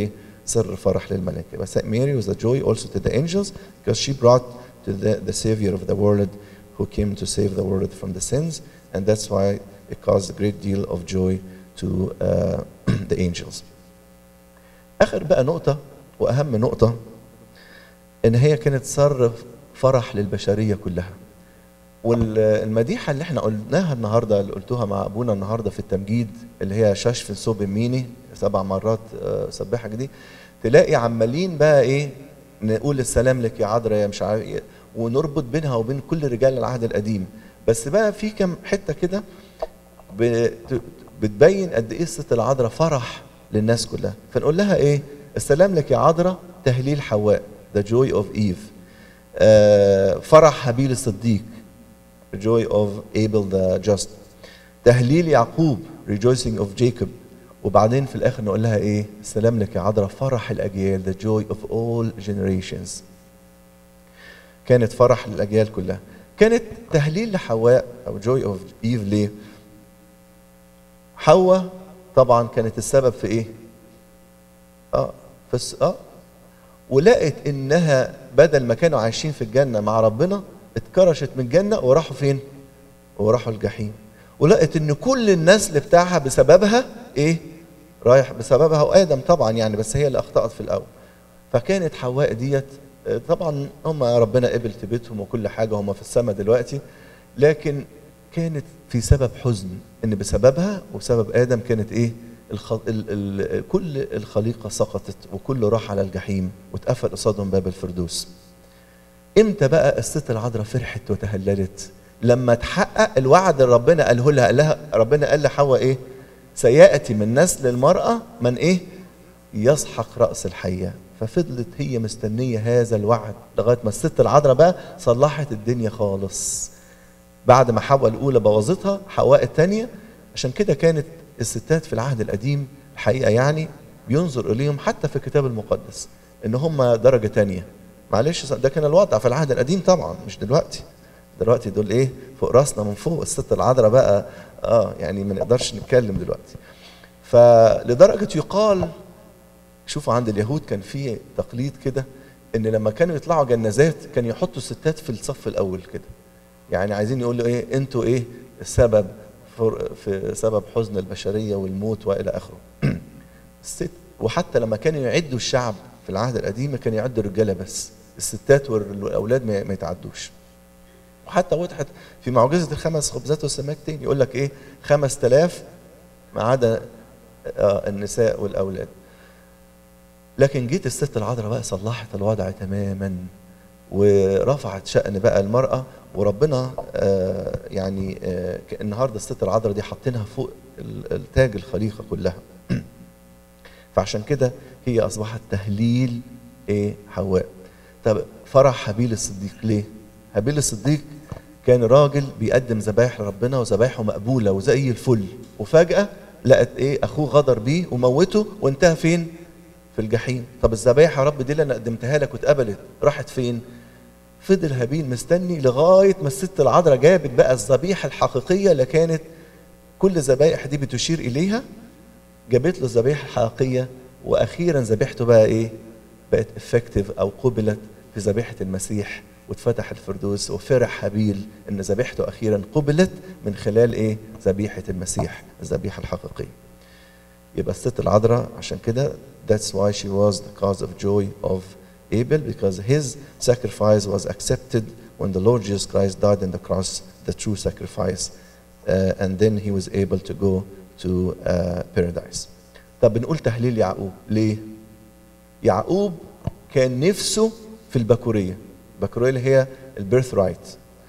سر فرح للملائكة بس Mary was a joy also to the angels because she brought to the, the savior of the world who came to save the world from the sins and that's why it caused a great deal of joy to uh, the angels آخر بقى نقطة وأهم نقطة إن هي كانت سر فرح للبشرية كلها والمديحة اللي احنا قلناها النهاردة اللي قلتوها مع أبونا النهاردة في التمجيد اللي هي ششف الثوب الميني سبع مرات آه، سبحك دي تلاقي عمالين بقى إيه نقول السلام لك يا عذراء يا مش عارف إيه ونربط بينها وبين كل رجال العهد القديم بس بقى في كم حتة كده بت- بتبين قد ايه ست العذراء فرح للناس كلها فنقول لها ايه السلام لك يا عذراء تهليل حواء the joy of Eve آه فرح هابيل الصديق the joy of Abel the just تهليل يعقوب rejoicing of Jacob وبعدين في الاخر نقول لها ايه السلام لك يا عذراء فرح الاجيال the joy of all generations كانت فرح للاجيال كلها كانت تهليل لحواء او joy of Eve ليه حواء طبعا كانت السبب في ايه اه بس اه ولقت انها بدل ما كانوا عايشين في الجنه مع ربنا اتكرشت من الجنه وراحوا فين وراحوا الجحيم ولقت ان كل النسل بتاعها بسببها ايه رايح بسببها وادم طبعا يعني بس هي اللي اخطات في الاول فكانت حواء ديت آه، طبعا هم ربنا قبل تبتهم وكل حاجه هم في السماء دلوقتي لكن كانت في سبب حزن ان بسببها وسبب ادم كانت ايه الخ... ال... ال... كل الخليقه سقطت وكل راح على الجحيم واتقفل قصادهم باب الفردوس امتى بقى الست العذراء فرحت وتهللت لما تحقق الوعد اللي ربنا قاله لها قال لها ربنا قال لحواء ايه سياتي من نسل المراه من ايه يسحق راس الحيه ففضلت هي مستنيه هذا الوعد لغايه ما الست العذراء بقى صلحت الدنيا خالص بعد ما حواء الاولى بوظتها حواء الثانيه عشان كده كانت الستات في العهد القديم الحقيقه يعني بينظر اليهم حتى في الكتاب المقدس ان هم درجه تانية معلش ده كان الوضع في العهد القديم طبعا مش دلوقتي دلوقتي دول ايه فوق راسنا من فوق الست العذراء بقى اه يعني ما نقدرش نتكلم دلوقتي فلدرجه يقال شوفوا عند اليهود كان في تقليد كده ان لما كانوا يطلعوا جنازات كان يحطوا الستات في الصف الاول كده يعني عايزين يقولوا ايه انتوا ايه السبب فر- في سبب حزن البشريه والموت والى اخره الست وحتى لما كانوا يعدوا الشعب في العهد القديم كانوا يعدوا الرجاله بس الستات والاولاد ما ما يتعدوش وحتى وضحت في معجزه الخمس خبزات والسماك تاني يقول لك ايه 5000 ما عدا آه، النساء والاولاد لكن جيت الست العذراء بقى صلحت الوضع تماما ورفعت شأن بقى المرأة وربنا آه يعني آه ك- النهارده الست العذراء دي حاطينها فوق ال- التاج الخليقة كلها فعشان كده هي أصبحت تهليل إيه حواء طب فرح هابيل الصديق ليه؟ هابيل الصديق كان راجل بيقدم ذبايح لربنا وذبايحه مقبولة وزي الفل وفجأة لقت إيه أخوه غدر بيه وموته وانتهى فين؟ في الجحيم طب الذبايح يا رب دي اللي انا قدمتها لك واتقبلت راحت فين فضل هابيل مستني لغايه ما الست العذراء جابت بقى الذبيحه الحقيقيه اللي كانت كل الذبائح دي بتشير اليها جابت له الذبيحه الحقيقيه واخيرا ذبيحته بقى ايه بقت افكتيف او قبلت في ذبيحه المسيح واتفتح الفردوس وفرح هابيل ان ذبيحته اخيرا قبلت من خلال ايه ذبيحه المسيح الذبيحه الحقيقيه يبقى الست العذراء عشان كده that's why she was the cause of joy of Abel because his sacrifice was accepted when the Lord Jesus Christ died on the cross, the true sacrifice, uh, and then he was able to go to uh, paradise. طب بنقول تهليل يعقوب ليه؟ يعقوب كان نفسه في البكورية البكورية اللي هي البيرث رايت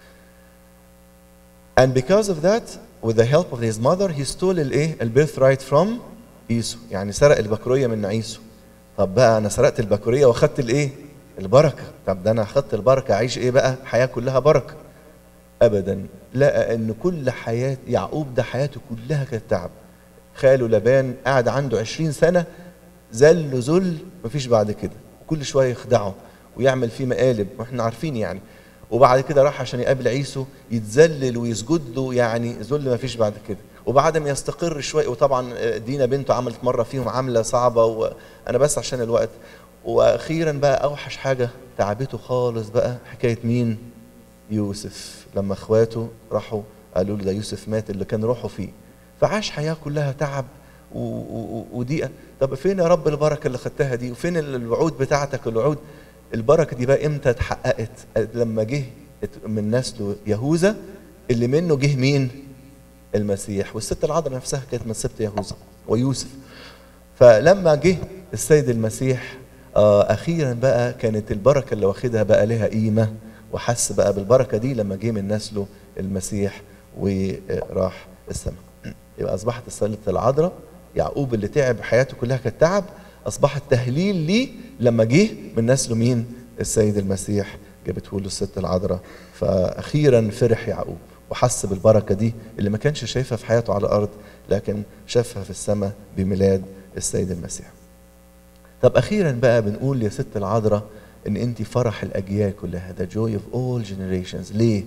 And because of that, with the help of his mother, he stole الايه؟ البيرث رايت from عيسو، يعني سرق البكورية من عيسو. طب بقى أنا سرقت البكورية واخدت الإيه؟ البركة، طب ده أنا أخدت البركة أعيش إيه بقى؟ حياة كلها بركة. أبدا، لقى إن كل حياة يعقوب ده حياته كلها كانت تعب. خاله لبان قعد عنده 20 سنة ذل ذل مفيش بعد كده، وكل شوية يخدعه ويعمل فيه مقالب واحنا عارفين يعني. وبعد كده راح عشان يقابل عيسو يتذلل ويسجد له يعني ذل ما فيش بعد كده وبعد ما يستقر شويه وطبعا آه، دينا بنته عملت مره فيهم عامله صعبه وانا بس عشان الوقت واخيرا بقى اوحش حاجه تعبته خالص بقى حكايه مين يوسف لما اخواته راحوا قالوا له ده يوسف مات اللي كان روحه فيه فعاش حياه كلها تعب و- و- و- وضيقه طب فين يا رب البركه اللي خدتها دي وفين الوعود بتاعتك الوعود البركه دي بقى امتى اتحققت لما جه من نسله يهوذا اللي منه جه مين المسيح والست العذراء نفسها كانت من سبط يهوذا ويوسف فلما جه السيد المسيح آه اخيرا بقى كانت البركه اللي واخدها بقى لها قيمه وحس بقى بالبركه دي لما جه من نسله المسيح وراح السماء يبقى اصبحت السيده العذراء يعقوب اللي تعب حياته كلها كانت تعب اصبحت تهليل ليه لما جه من نسله مين السيد المسيح جابته له الست العذراء فاخيرا فرح يعقوب وحس بالبركه دي اللي ما كانش شايفها في حياته على الارض لكن شافها في السماء بميلاد السيد المسيح طب اخيرا بقى بنقول يا ست العذراء ان انت فرح الاجيال كلها the joy of all generations ليه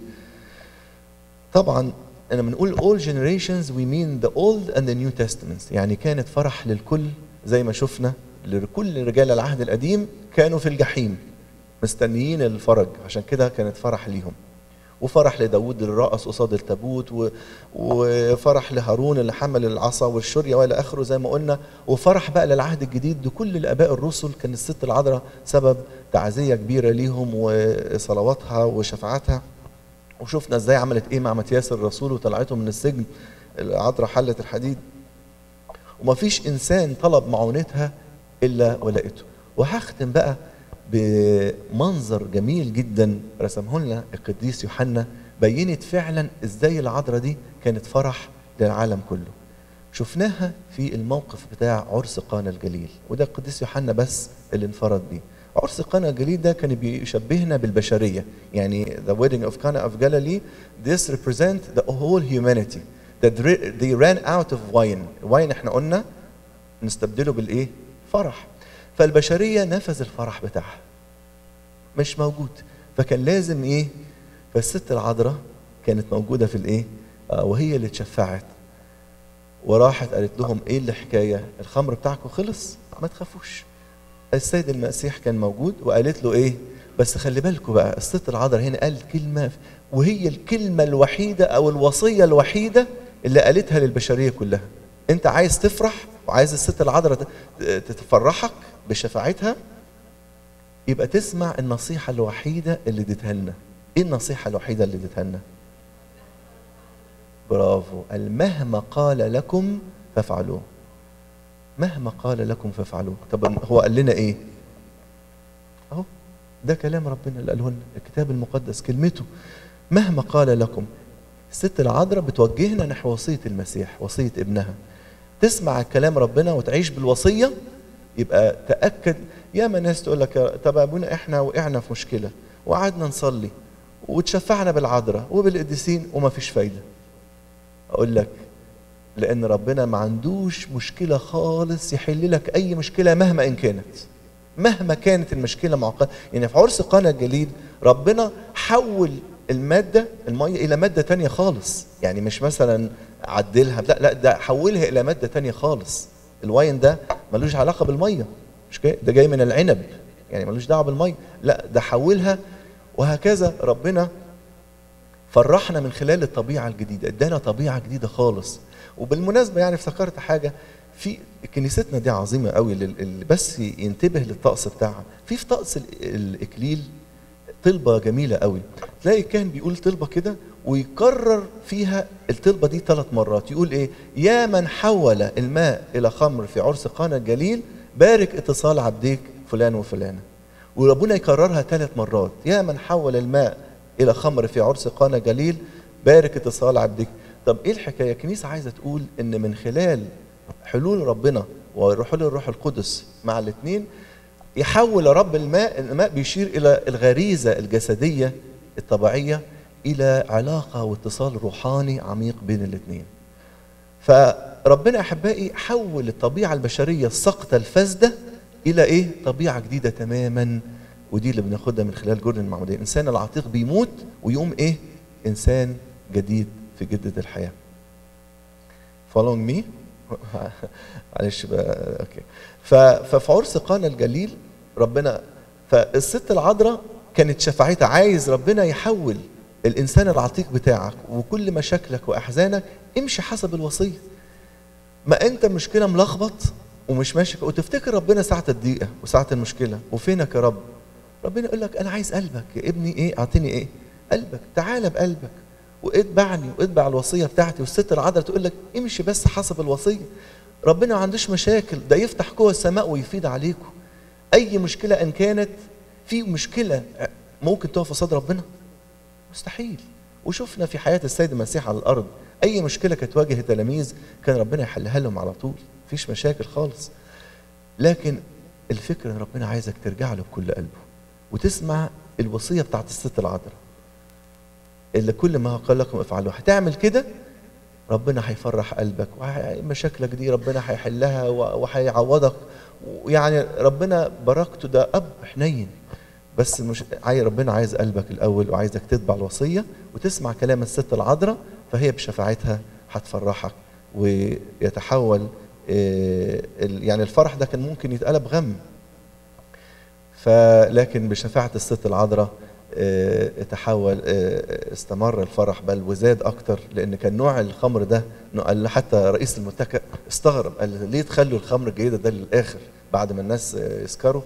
طبعا لما بنقول all generations we mean the old and the new testaments يعني كانت فرح للكل زي ما شفنا لكل رجال العهد القديم كانوا في الجحيم مستنيين الفرج عشان كده كانت فرح ليهم وفرح لداود اللي رقص قصاد التابوت و... وفرح لهارون اللي حمل العصا والشريه والى اخره زي ما قلنا وفرح بقى للعهد الجديد لكل الاباء الرسل كان الست العذراء سبب تعزيه كبيره ليهم وصلواتها وشفاعتها وشفنا ازاي عملت ايه مع متياس الرسول وطلعته من السجن العذراء حلت الحديد ومفيش انسان طلب معونتها الا ولقيته وهختم بقى بمنظر جميل جدا رسمه لنا القديس يوحنا بينت فعلا ازاي العذراء دي كانت فرح للعالم كله شفناها في الموقف بتاع عرس قانا الجليل وده القديس يوحنا بس اللي انفرد بيه عرس قانا الجليل ده كان بيشبهنا بالبشرية يعني the wedding of Cana of Galilee this represent the whole humanity that they ran out of wine wine احنا قلنا نستبدله بالايه فرح فالبشرية نفذ الفرح بتاعها مش موجود فكان لازم ايه فالست العذراء كانت موجودة في الايه آه وهي اللي اتشفعت وراحت قالت لهم ايه الحكاية الخمر بتاعكم خلص ما تخافوش السيد المسيح كان موجود وقالت له ايه بس خلي بالكم بقى الست العذراء هنا قالت كلمة وهي الكلمة الوحيدة او الوصية الوحيدة اللي قالتها للبشرية كلها انت عايز تفرح وعايز الست العذراء تفرحك بشفاعتها يبقى تسمع النصيحة الوحيدة اللي اديتها لنا ايه النصيحة الوحيدة اللي اديتها لنا برافو قال مهما قال لكم فافعلوه مهما قال لكم فافعلوه طب هو قال لنا ايه اهو ده كلام ربنا اللي قاله لنا الكتاب المقدس كلمته مهما قال لكم الست العذراء بتوجهنا نحو وصية المسيح وصية ابنها تسمع كلام ربنا وتعيش بالوصية يبقى تأكد يا ما ناس تقول لك طب ابونا احنا وقعنا في مشكلة وقعدنا نصلي وتشفعنا بالعذراء وبالقديسين وما فيش فايدة اقول لك لان ربنا ما عندوش مشكله خالص يحل لك اي مشكله مهما ان كانت مهما كانت المشكله معقده يعني في عرس قانا الجليل ربنا حول الماده الميه الى ماده تانية خالص يعني مش مثلا عدلها لا لا ده حولها الى ماده تانية خالص الواين ده ملوش علاقه بالميه مش كده ده جاي من العنب يعني ملوش دعوه بالميه لا ده حولها وهكذا ربنا فرحنا من خلال الطبيعه الجديده ادانا طبيعه جديده خالص وبالمناسبه يعني افتكرت حاجه في كنيستنا دي عظيمه قوي اللي بس ينتبه للطقس بتاعها في في طقس الاكليل طلبه جميله قوي تلاقي الكاهن بيقول طلبه كده ويكرر فيها الطلبه دي ثلاث مرات يقول ايه يا من حول الماء الى خمر في عرس قانا الجليل بارك اتصال عبديك فلان وفلانه وربنا يكررها ثلاث مرات يا من حول الماء الى خمر في عرس قانا جليل بارك اتصال عبدك طب ايه الحكايه الكنيسه عايزه تقول ان من خلال حلول ربنا وحلول الروح القدس مع الاثنين يحول رب الماء الماء بيشير الى الغريزه الجسديه الطبيعيه الى علاقه واتصال روحاني عميق بين الاثنين فربنا احبائي حول الطبيعه البشريه السقطه الفاسده الى ايه طبيعه جديده تماما ودي اللي بناخدها من خلال جردن المعموديه الانسان العتيق بيموت ويقوم ايه انسان جديد في جدة الحياة following me معلش بقى اوكي ف- ففي عرس قانا الجليل ربنا فالست العذراء كانت شفاعتها عايز ربنا يحول الانسان العتيق بتاعك وكل مشاكلك واحزانك امشي حسب الوصيه ما انت مشكله ملخبط ومش ماشي وتفتكر ربنا ساعه الضيقه وساعه المشكله وفينك يا رب ربنا يقول لك انا عايز قلبك يا ابني ايه اعطيني ايه قلبك تعالى بقلبك واتبعني واتبع الوصيه بتاعتي والست العذراء تقول لك امشي بس حسب الوصيه ربنا ما عندوش مشاكل ده يفتح قوى السماء ويفيد عليكم اي مشكله ان كانت في مشكله ممكن تقف قصاد ربنا مستحيل وشفنا في حياه السيد المسيح على الارض اي مشكله كانت تواجه التلاميذ كان ربنا يحلها لهم على طول مفيش مشاكل خالص لكن الفكره ربنا عايزك ترجع له بكل قلبه وتسمع الوصيه بتاعت الست العذراء اللي كل ما قال لكم افعلوا هتعمل كده ربنا هيفرح قلبك ومشاكلك دي ربنا هيحلها و- وهيعوضك ويعني ربنا بركته ده اب حنين بس مش عاي ربنا عايز قلبك الاول وعايزك تتبع الوصيه وتسمع كلام الست العذراء فهي بشفاعتها هتفرحك ويتحول آه، ال- يعني الفرح ده كان ممكن يتقلب غم فلكن بشفاعة الست العذراء آه، تحول آه، استمر الفرح بل وزاد اكتر لان كان نوع الخمر ده إنه قال حتى رئيس المتكئ استغرب قال ليه تخلوا الخمر الجيده ده للاخر بعد ما الناس آه، يسكروا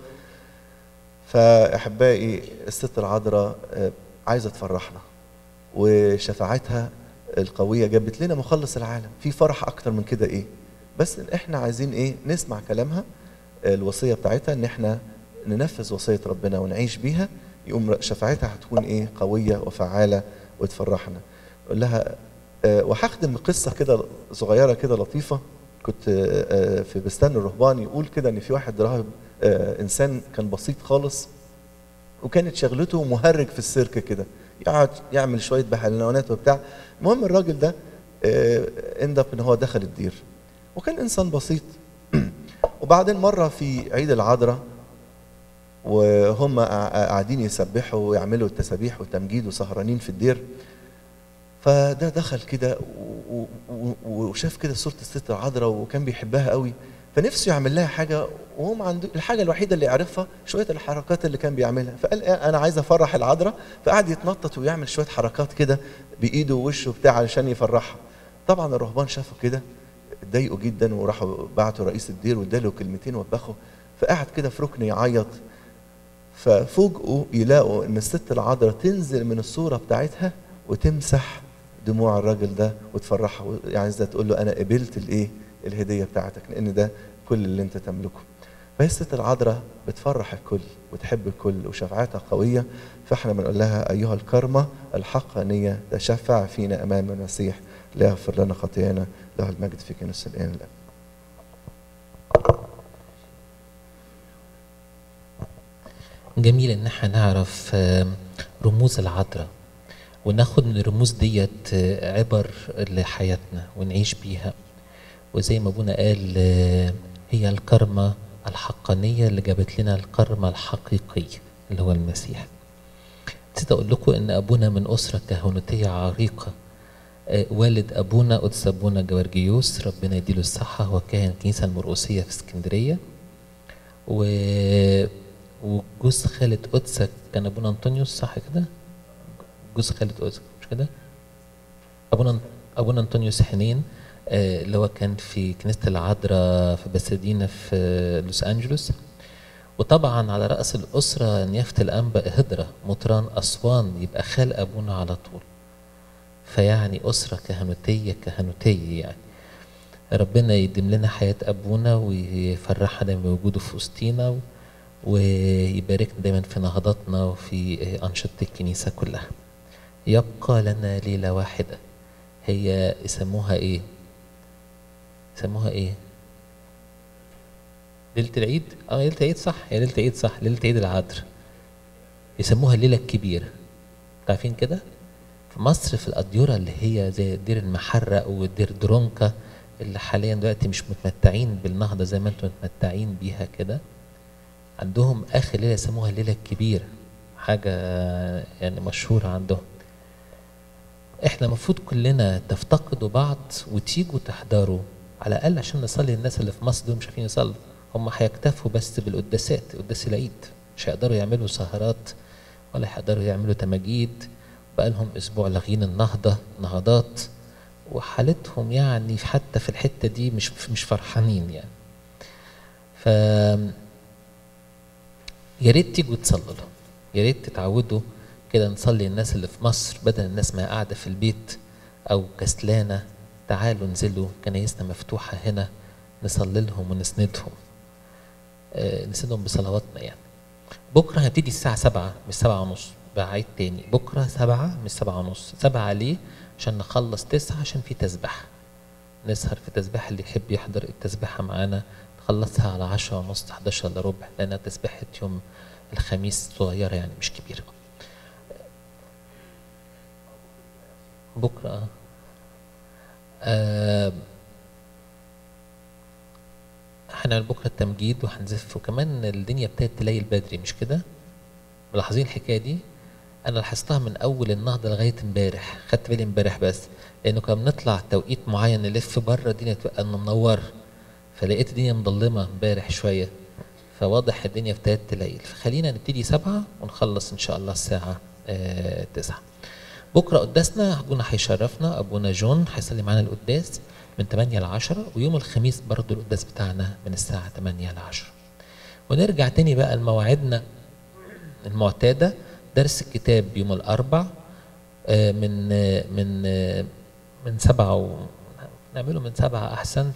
فاحبائي الست العذراء آه، عايزه تفرحنا وشفاعتها القويه جابت لنا مخلص العالم في فرح اكتر من كده ايه بس احنا عايزين ايه نسمع كلامها آه، الوصيه بتاعتها ان احنا ننفذ وصيه ربنا ونعيش بيها يقوم شفاعتها هتكون ايه قويه وفعاله وتفرحنا اقول لها آه، وهختم قصه كده صغيره كده لطيفه كنت آه، آه، في بستان الرهبان يقول كده ان في واحد راهب آه، انسان كان بسيط خالص وكانت شغلته مهرج في السيرك كده يقعد يعمل شويه بحلوانات وبتاع المهم الراجل ده اند اب ان هو دخل الدير وكان انسان بسيط وبعدين مره في عيد العذراء وهم قاع- قاعدين يسبحوا ويعملوا التسابيح والتمجيد وسهرانين في الدير فده دخل كده و- و- وشاف كده صورة الست العذراء وكان بيحبها قوي فنفسه يعمل لها حاجة وهم عنده الحاجة الوحيدة اللي يعرفها شوية الحركات اللي كان بيعملها فقال إيه أنا عايز أفرح العذراء فقعد يتنطط ويعمل شوية حركات كده بإيده ووشه بتاع علشان يفرحها طبعا الرهبان شافوا كده اتضايقوا جدا وراحوا بعتوا رئيس الدير واداله كلمتين وبخوا فقعد كده في ركن يعيط ففوجئوا يلاقوا ان الست العذراء تنزل من الصوره بتاعتها وتمسح دموع الراجل ده وتفرحه يعني عايزه تقول له انا قبلت الايه الهديه بتاعتك لان ده كل اللي انت تملكه فهي الست العذراء بتفرح الكل وتحب الكل وشفاعتها قويه فاحنا بنقول لها ايها الكرمه الحقانيه تشفع فينا امام المسيح ليغفر لنا خطايانا له المجد في كنيسه الان الاب جميل ان احنا نعرف آه، رموز العذراء وناخد من الرموز ديت آه، عبر لحياتنا ونعيش بيها وزي ما ابونا قال آه، هي الكرمة الحقانية اللي جابت لنا الكرمة الحقيقية اللي هو المسيح نسيت اقول لكم ان ابونا من اسرة كهنوتية عريقة آه، والد ابونا قدس ابونا جورجيوس ربنا يديله الصحة هو كاهن الكنيسة المرقسية في اسكندرية و وجوز خالة قدسك كان ابونا انطونيوس صح كده؟ جوز خالة قدسك مش كده؟ ابونا ابونا انطونيوس حنين آه، اللي هو كان في كنيسة العذراء في بسادينا في آه، لوس انجلوس وطبعا على رأس الأسرة نيافة الأنبا هدرة مطران أسوان يبقى خال أبونا على طول فيعني أسرة كهنوتية كهنوتية يعني ربنا يديم لنا حياة أبونا ويفرحنا دايما بوجوده في وسطينا و- ويباركنا دايما في نهضاتنا وفي أنشطة الكنيسة كلها يبقى لنا ليلة واحدة هي يسموها إيه؟ يسموها إيه؟ ليلة العيد؟ اه ليلة العيد صح هي ليلة العيد صح ليلة عيد العذراء يسموها الليلة الكبيرة عارفين كده؟ في مصر في الأديرة اللي هي زي دير المحرق ودير درونكا اللي حاليا دلوقتي مش متمتعين بالنهضة زي ما انتم متمتعين بيها كده عندهم آخر ليلة يسموها الليلة الكبيرة حاجة يعني مشهورة عندهم احنا المفروض كلنا تفتقدوا بعض وتيجوا تحضروا على الاقل عشان نصلي الناس اللي في مصر دول مش عارفين يصلوا هم هيكتفوا بس بالقداسات قداس العيد مش هيقدروا يعملوا سهرات ولا هيقدروا يعملوا تماجيد بقى لهم اسبوع لاغين النهضه نهضات وحالتهم يعني حتى في الحته دي مش مش فرحانين يعني ف يا ريت تيجوا تصلوا لهم يا ريت تتعودوا كده نصلي الناس اللي في مصر بدل الناس ما هي قاعده في البيت او كسلانه تعالوا انزلوا كنايسنا مفتوحه هنا نصلي لهم ونسندهم آه نسندهم بصلواتنا يعني بكره هنبتدي الساعه سبعة مش سبعة ونص بعيد تاني بكره سبعة مش سبعة ونص سبعة ليه عشان نخلص تسعة عشان في تسبيحة نسهر في تسبيحة اللي يحب يحضر التسبيحة معانا نخلصها على عشرة ونص 11 الا ربع لانها تسبيحة يوم الخميس صغيرة يعني مش كبيرة بكرة آه. آه هنعمل بكرة التمجيد وهنزف وكمان الدنيا ابتدت تليل بدري مش كده؟ ملاحظين الحكاية دي؟ أنا لاحظتها من أول النهضة لغاية امبارح، خدت بالي امبارح بس، لأنه كنا بنطلع توقيت معين نلف بره الدنيا تبقى منورة، فلقيت الدنيا مظلمة امبارح شوية، فواضح الدنيا ابتدت تليل، فخلينا نبتدي سبعة ونخلص إن شاء الله الساعة آه تسعة. بكرة قداسنا أبونا هيشرفنا أبونا جون هيصلي معانا القداس من 8 ل 10 ويوم الخميس برضو القداس بتاعنا من الساعة 8 ل 10 ونرجع تاني بقى لمواعيدنا المعتادة درس الكتاب يوم الأربع آه من آه من آه من سبعة و... نعمله من سبعة أحسن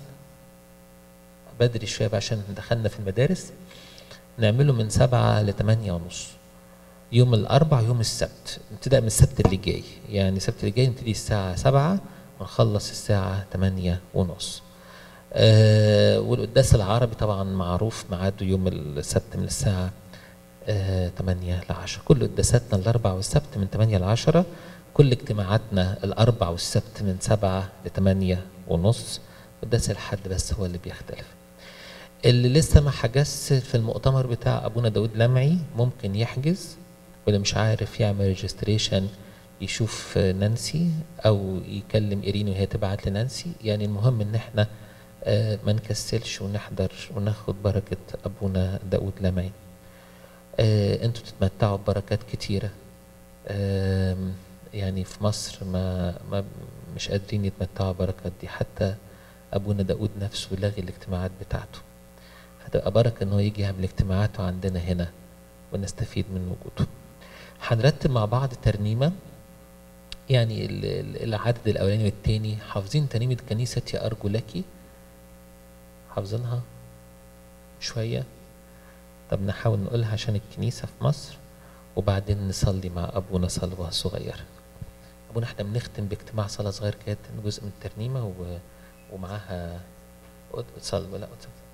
بدري شوية عشان دخلنا في المدارس نعمله من سبعة لثمانية ونص يوم الأربع يوم السبت نبتدأ من السبت اللي جاي يعني السبت اللي جاي نبتدي الساعة سبعة ونخلص الساعة تمانية ونص آه والقداس العربي طبعا معروف ميعاده يوم السبت من الساعة آه 8 ل 10 كل قداساتنا الأربع والسبت من 8 ل 10 كل اجتماعاتنا الأربع والسبت من 7 ل 8 ونص قداس الحد بس هو اللي بيختلف اللي لسه ما حجزش في المؤتمر بتاع أبونا داود لمعي ممكن يحجز واللي مش عارف يعمل ريجستريشن يشوف نانسي او يكلم ايرين وهي تبعت لنانسي يعني المهم ان احنا آه ما نكسلش ونحضر وناخد بركه ابونا داود لمعي آه انتوا تتمتعوا ببركات كتيره آه يعني في مصر ما, ما مش قادرين يتمتعوا بالبركات دي حتى ابونا داود نفسه لغي الاجتماعات بتاعته هتبقى بركه ان هو يجي يعمل اجتماعاته عندنا هنا ونستفيد من وجوده هنرتب مع بعض ترنيمه يعني العدد الاولاني والتاني حافظين ترنيمه كنيستي ارجو لك حافظينها شويه طب نحاول نقولها عشان الكنيسه في مصر وبعدين نصلي مع ابونا صلوه صغيره ابونا احنا بنختم باجتماع صلاه صغير كده جزء من الترنيمه و... ومعاها صلوه لا